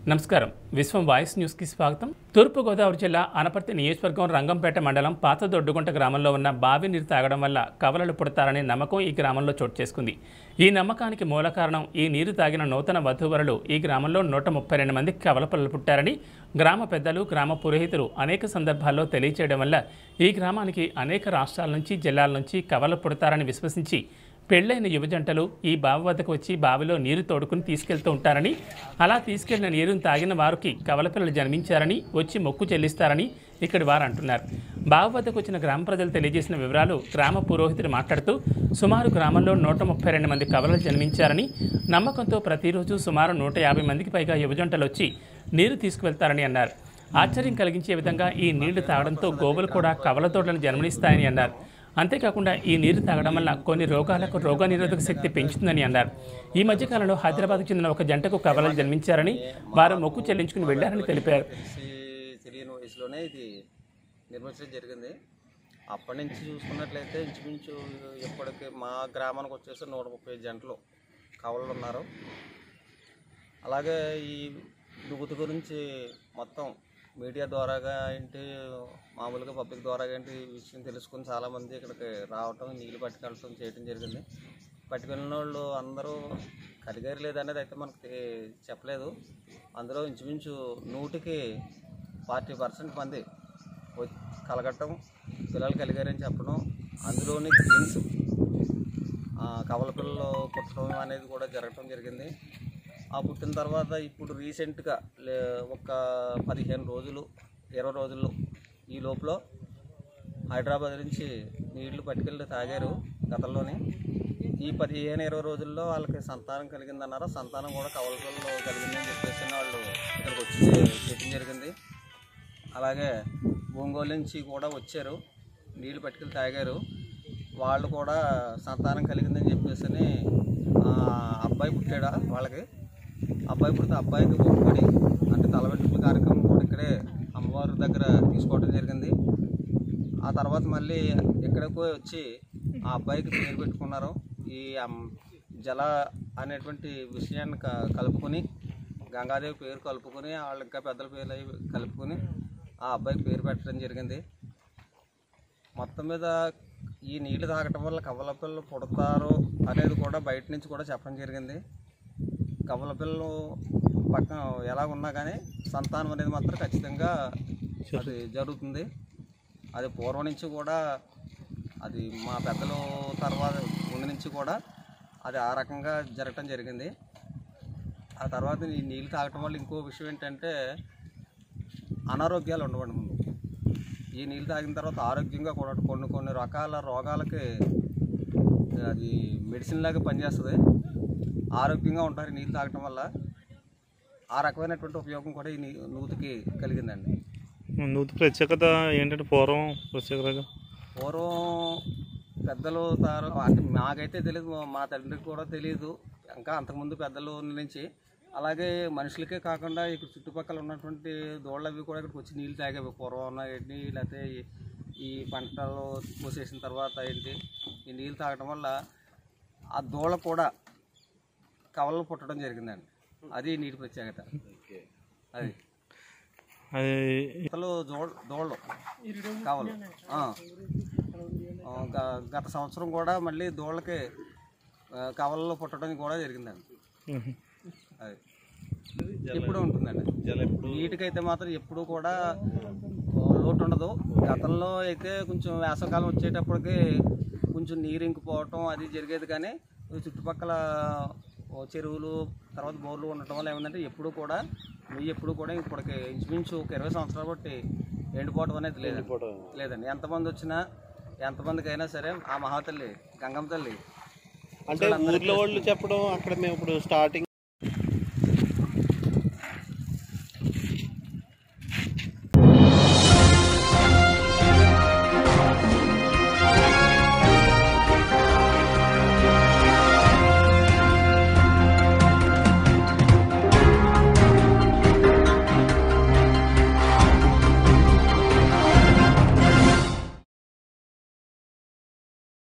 నమస్కారం విశ్వం వాయిస్ న్యూస్కి స్వాగతం తూర్పుగోదావరి జిల్లా అనపర్తి నియోజకవర్గం రంగంపేట మండలం పాత దొడ్డుగుంట గ్రామంలో ఉన్న బావి నీరు తాగడం వల్ల కవలలు పుడతారనే నమ్మకం ఈ గ్రామంలో చోటు చేసుకుంది ఈ నమ్మకానికి మూల కారణం ఈ నీరు తాగిన నూతన వధూవరులు ఈ గ్రామంలో నూట ముప్పై రెండు మంది కవల పిల్లలు పుట్టారని గ్రామ పెద్దలు గ్రామ పురోహితులు అనేక సందర్భాల్లో తెలియచేయడం వల్ల ఈ గ్రామానికి అనేక రాష్ట్రాల నుంచి జిల్లాల నుంచి కవలలు పుడతారని విశ్వసించి పెళ్ళైన యువజంటలు ఈ బావి వద్దకు వచ్చి బావిలో నీరు తోడుకుని తీసుకెళ్తూ ఉంటారని అలా తీసుకెళ్లిన నీరును తాగిన వారికి కవలపిల్లలు జన్మించారని వచ్చి మొక్కు చెల్లిస్తారని ఇక్కడి వారు అంటున్నారు బావి వద్దకు వచ్చిన గ్రామ ప్రజలు తెలియజేసిన వివరాలు గ్రామ పురోహితుడు మాట్లాడుతూ సుమారు గ్రామంలో నూట ముప్పై రెండు మంది కవలలు జన్మించారని నమ్మకంతో ప్రతిరోజు సుమారు నూట యాభై మందికి పైగా యువజంటలు వచ్చి నీరు తీసుకువెళ్తారని అన్నారు ఆశ్చర్యం కలిగించే విధంగా ఈ నీళ్లు తాగడంతో గోవులు కూడా కవల తోటలను జన్మనిస్తాయని అన్నారు అంతేకాకుండా ఈ నీరు తాగడం వల్ల కొన్ని రోగాలకు రోగ నిరోధక శక్తి పెంచుతుందని అన్నారు ఈ మధ్యకాలంలో హైదరాబాద్కు చెందిన ఒక జంటకు కవలలు జన్మించారని వారు మొక్కు చెల్లించుకుని వెళ్లారని తెలిపారు తెలిసి తెలియని వయసులోనే ఇది నిర్మించడం జరిగింది అప్పటి నుంచి చూసుకున్నట్లయితే ఇంచుమించు ఇప్పటికి మా గ్రామానికి వచ్చేసి నూట ముప్పై జంటలు కవలలు ఉన్నారు అలాగే ఈ దుగుతు గురించి మొత్తం మీడియా ద్వారాగా ఏంటి మామూలుగా పబ్లిక్ ద్వారాగా ఏంటి ఈ విషయం తెలుసుకుని చాలామంది ఇక్కడికి రావటం నీళ్ళు పట్టుకెళ్ళటం చేయడం జరిగింది పట్టుకెళ్ళిన వాళ్ళు అందరూ కలిగారు లేదనేది అయితే మనకి తె- చెప్పలేదు అందులో ఇంచుమించు నూటికి ఫార్టీ పర్సెంట్ మంది వ- కలగటం పిల్లలు కలిగారని చెప్పడం అందులోని ట్విన్స్ కవల పిల్లలు పుట్టడం అనేది కూడా జరగటం జరిగింది ఆ పుట్టిన తర్వాత ఇప్పుడు రీసెంట్గా లే ఒక పదిహేను రోజులు ఇరవై రోజుల్లో ఈ లోపల హైదరాబాద్ నుంచి నీళ్లు పట్టుకెళ్ళి తాగారు గతంలోనే ఈ పదిహేను ఇరవై రోజుల్లో వాళ్ళకి సంతానం కలిగిందన్నారు సంతానం కూడా కవలపిల్లలు కలిగిందని చెప్పేసి వాళ్ళు ఇక్కడికి వచ్చి చేయడం జరిగింది అలాగే ఒంగోలు నుంచి కూడా వచ్చారు నీళ్లు పట్టుకెళ్ళి తాగారు వాళ్ళు కూడా సంతానం కలిగిందని చెప్పేసి అబ్బాయి పుట్టాడా వాళ్ళకి అబ్బాయి పుడితే అబ్బాయికి మొక్కుబడి అంటే తలవెట్టుకుల కార్యక్రమం కూడా ఇక్కడే అమ్మవారి దగ్గర తీసుకోవడం జరిగింది ఆ తర్వాత మళ్ళీ ఇక్కడికి వచ్చి ఆ అబ్బాయికి పేరు పెట్టుకున్నారు ఈ అమ్- జల అనేటువంటి విషయాన్ని క- కలుపుకొని గంగాదేవి పేరు కలుపుకొని వాళ్ళు ఇంకా పెద్దల పేర్లు అవి కలుపుకొని ఆ అబ్బాయికి పేరు పెట్టడం జరిగింది మొత్తం మీద ఈ నీళ్లు తాగటం వల్ల కవల పిల్లలు పుడతారు అనేది కూడా బయట నుంచి కూడా చెప్పడం జరిగింది కవల పిల్లలు పక్కన ఎలా ఉన్నా కానీ సంతానం అనేది మాత్రం ఖచ్చితంగా అది జరుగుతుంది అది పూర్వం నుంచి కూడా అది మా పెద్దలు తర్వాత ముందు నుంచి కూడా అది ఆ రకంగా జరగటం జరిగింది ఆ తర్వాత ఈ నీళ్ళు తాగటం వల్ల ఇంకో విషయం ఏంటంటే అనారోగ్యాలు ఉండవండి ముందు ఈ నీళ్ళు తాగిన తర్వాత ఆరోగ్యంగా కూడా కొన్ని కొన్ని రకాల రోగాలకి అది మెడిసిన్ లాగా పనిచేస్తుంది ఆరోగ్యంగా ఉంటారు ఈ నీళ్ళు తాగటం వల్ల ఆ రకమైనటువంటి ఉపయోగం కూడా ఈ నీ నూతికి కలిగిందండి నూతి ప్రత్యేకత ఏంటంటే పూర్వం ప్రత్యేకత పూర్వం పెద్దలు తారు అంటే మాకైతే తెలియదు మా తండ్రికి కూడా తెలియదు ఇంకా అంతకుముందు పెద్దలు నుంచి అలాగే మనుషులకే కాకుండా ఇక్కడ చుట్టుపక్కల ఉన్నటువంటి దోళ్ళు అవి కూడా ఇక్కడికి వచ్చి నీళ్ళు తాగేవి పూర్వం ఉన్న ఏంటి లేకపోతే ఈ- ఈ పంటలు కోసేసిన తర్వాత ఏంటి ఈ నీళ్ళు తాగడం వల్ల ఆ దోళ్ళ కూడా కవలలు పుట్టడం జరిగిందండి అది నీటి ప్రత్యేకత అది అది అసలు దోళ దోళ్ళు కావాలి ఆ. ఆ, గ- గత సంవత్సరం కూడా మళ్ళీ దోళ్ళకి ఆ, కవలలో పుట్టడం కూడా జరిగిందండి ఉహు. అది ఎప్పుడూ ఉంటుందండి నీటికైతే మాత్రం ఎప్పుడూ కూడా ఆ, లోటు ఉండదు గతంలో అయితే కొంచెం వేసవకాలం వచ్చేటప్పటికి కొంచెం నీరు ఇంకిపోవటం అది జరిగేది కానీ ఈ చుట్టుపక్కల ఓ చెరువులు తర్వాత బోర్లు ఉండటం వల్ల ఏమైందంటే ఎప్పుడు కూడా నువ్వు ఎప్పుడు కూడా ఇప్పటికి ఇంచుమించు ఒక ఇరవై సంవత్సరాలు బట్టి ఎండిపోవటం అనేది లేదండి లేదండి ఎంతమంది వచ్చినా ఎంతమందికి అయినా సరే ఆ మహాతల్లి గంగమ్మ తల్లి అంటే ఊర్లో వాళ్ళు చెప్పడం అక్కడ మేము ఇప్పుడు స్టార్టింగ్